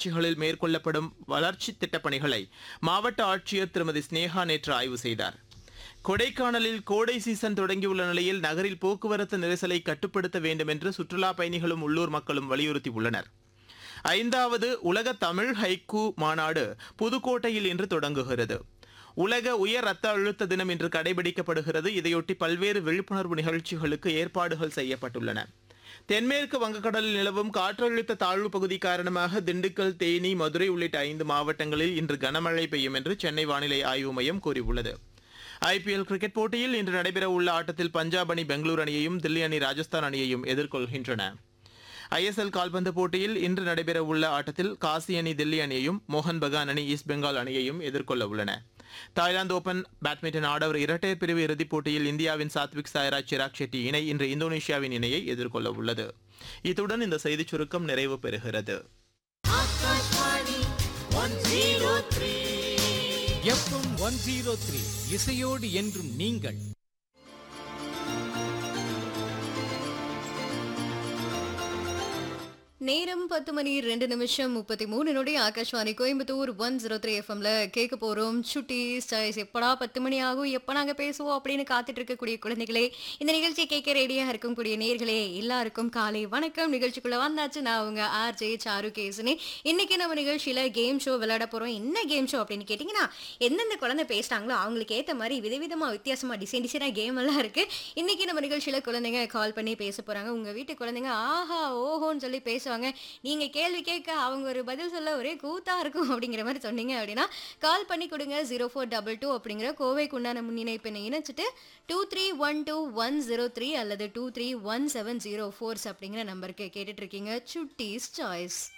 ஊராட்சிகளில் மேற்கொள்ளப்படும் வளர்ச்சி திட்டப் பணிகளை மாவட்ட ஆட்சியர் திருமதி ஸ்னேகா நேற்று ஆய்வு செய்தார் கொடைக்கானலில் கோடை சீசன் தொடங்கியுள்ள நிலையில் நகரில் போக்குவரத்து நெரிசலை கட்டுப்படுத்த வேண்டும் என்று சுற்றுலா பயணிகளும் உள்ளூர் மக்களும் வலியுறுத்தியுள்ளனர் ஐந்தாவது உலக தமிழ் ஹைக்கூ மாநாடு புதுக்கோட்டையில் இன்று தொடங்குகிறது உலக உயர் ரத்த அழுத்த தினம் இன்று கடைபிடிக்கப்படுகிறது இதையொட்டி பல்வேறு விழிப்புணர்வு நிகழ்ச்சிகளுக்கு ஏற்பாடுகள் செய்யப்பட்டுள்ளன தென்மேற்கு வங்கக்கடலில் நிலவும் காற்றழுத்த தாழ்வு பகுதி காரணமாக திண்டுக்கல் தேனி மதுரை உள்ளிட்ட ஐந்து மாவட்டங்களில் இன்று கனமழை பெய்யும் என்று சென்னை வானிலை ஆய்வு மையம் கூறியுள்ளது ஐபிஎல் கிரிக்கெட் போட்டியில் இன்று நடைபெறவுள்ள ஆட்டத்தில் பஞ்சாப் அணி பெங்களூரு அணியையும் தில்லி அணி ராஜஸ்தான் அணியையும் எதிர்கொள்கின்றன ஐஎஸ்எல் கால்பந்து போட்டியில் இன்று நடைபெறவுள்ள ஆட்டத்தில் காசி அணி தில்லி அணியையும் மோகன் பகான் அணி ஈஸ்ட் பெங்கால் அணியையும் எதிர்கொள்ள உள்ளன தாய்லாந்து ஓபன் பேட்மிண்டன் ஆடவர் இரட்டையர் பிரிவு இறுதிப் போட்டியில் இந்தியாவின் சாத்விக் சாய்ராஜ் சிராக் ஷெட்டி இணை இன்று இந்தோனேஷியாவின் இணையை எதிர்கொள்ள உள்ளது இத்துடன் இந்த செய்திச் சுருக்கம் நிறைவு பெறுகிறது எஃப்எம் ஒன் ஜீரோ த்ரீ இசையோடு என்றும் நீங்கள் நேரம் பத்து மணி ரெண்டு நிமிஷம் முப்பத்தி மூணு நொடி Akashvani Coimbatore one zero three எஃப்எம்ல கேட்க போறோம் சுட்டி ஸ்டாய்ஸ் எப்படா பத்து மணி ஆகும் எப்ப நாங்க பேசுவோம் அப்படின்னு காத்துட்டு இருக்கக்கூடிய குழந்தைகளே இந்த நிகழ்ச்சியை கேட்க ரெடியா இருக்கக்கூடிய நேர்களே எல்லாருக்கும் காலை வணக்கம் நிகழ்ச்சிக்குள்ள வந்தாச்சு நான் உங்க ஆர் ஜே சாரு கேசுனே இன்னைக்கு நம்ம நிகழ்ச்சியில கேம் ஷோ விளையாட போறோம் என்ன கேம் ஷோ அப்படின்னு கேட்டீங்கன்னா எந்தெந்த குழந்தை பேசுறாங்களோ அவங்களுக்கு ஏத்த மாதிரி விதவிதமா வித்தியாசமா டிசைன் டிசைனா கேம் எல்லாம் இருக்கு இன்னைக்கு நம்ம நிகழ்ச்சியில குழந்தைங்க கால் பண்ணி பேச போறாங்க உங்க வீட்டு குழந்தைங்க ஆஹா ஓஹோன்னு சொல்லி பேசுவாங்க நீங்க கேள்வி கேட்க அவங்க ஒரு பதில் சொல்ல ஒரே கூத்தா இருக்கும் அப்படிங்கிற மாதிரி சொன்னீங்க அப்படின்னா கால் பண்ணி கொடுங்க ஜீரோ ஃபோர் டபுள் டூ அப்படிங்கிற கோவைக்கு உண்டான முன்னிணைப்பினை இணைச்சிட்டு two three one two one zero three அல்லது two three one seven zero fours அப்படிங்கிற நம்பருக்கு கேட்டுட்டு இருக்கீங்க சுட்டீஸ் சாய்ஸ்